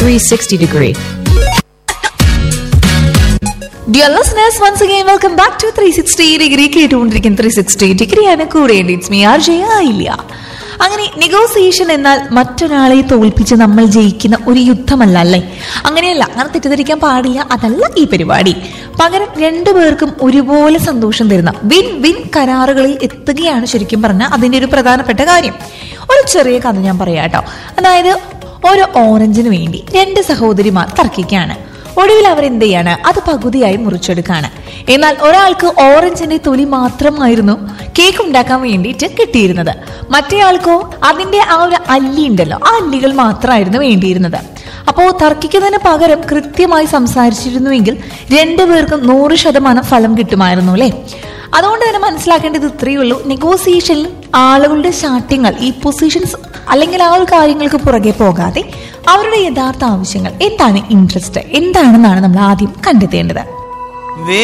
360 degree. Dear listeners once again welcome back to three sixty degree കേട്ടുകൊണ്ടിരിക്കുന്ന three sixty ഡിഗ്രിയാണ് കൂടെ it's me R ജയായില്ല അങ്ങനെ negotiation എന്നാൽ മറ്റൊരാളെ തോൽപ്പിച്ച് നമ്മൾ ജയിക്കുന്ന ഒരു യുദ്ധമല്ല അല്ലേ അങ്ങനെയല്ല അങ്ങനെ തെറ്റിദ്ധരിക്കാൻ പാടില്ല അതല്ല ഈ പരിപാടി പകരം രണ്ടുപേർക്കും ഒരുപോലെ സന്തോഷം തരുന്ന വിൻ വിൻ കരാറുകളിൽ എത്തുകയാണ് ശരിക്കും പറഞ്ഞാൽ അതിന്റെ ഒരു പ്രധാനപ്പെട്ട കാര്യം ഒരു ചെറിയ കഥ ഞാൻ പറയാം കേട്ടോ അതായത് ഒരു ഓറഞ്ചിന് വേണ്ടി രണ്ട് സഹോദരിമാർ തർക്കിക്കുകയാണ് ഒടുവിൽ അവർ എന്ത് ചെയ്യാണ് അത് പകുതിയായി മുറിച്ചെടുക്കാണ് എന്നാൽ ഒരാൾക്ക് ഓറഞ്ചിന്റെ തൊലി മാത്രമായിരുന്നു കേക്ക് ഉണ്ടാക്കാൻ വേണ്ടിയിട്ട് കിട്ടിയിരുന്നത് മറ്റേയാൾക്കോ അതിന്റെ ആ ഒരു അല്ലി ഉണ്ടല്ലോ ആ അല്ലികൾ മാത്രമായിരുന്നു വേണ്ടിയിരുന്നത് അപ്പോ തർക്കിക്കുന്നതിന് പകരം കൃത്യമായി സംസാരിച്ചിരുന്നുവെങ്കിൽ രണ്ടുപേർക്കും നൂറ് ശതമാനം ഫലം കിട്ടുമായിരുന്നു അല്ലേ അതുകൊണ്ട് തന്നെ മനസ്സിലാക്കേണ്ടത് ഇത്രയേ ഉള്ളൂ നെഗോസിയേഷനിൽ ആളുകളുടെ ശാഠ്യങ്ങൾ ഈ പൊസിഷൻസ് അല്ലെങ്കിൽ ആ ഒരു കാര്യങ്ങൾക്ക് പുറകെ പോകാതെ അവരുടെ യഥാർത്ഥ ആവശ്യങ്ങൾ എന്താണ് ഇൻട്രസ്റ്റ് എന്താണെന്നാണ് നമ്മൾ ആദ്യം കണ്ടെത്തേണ്ടത്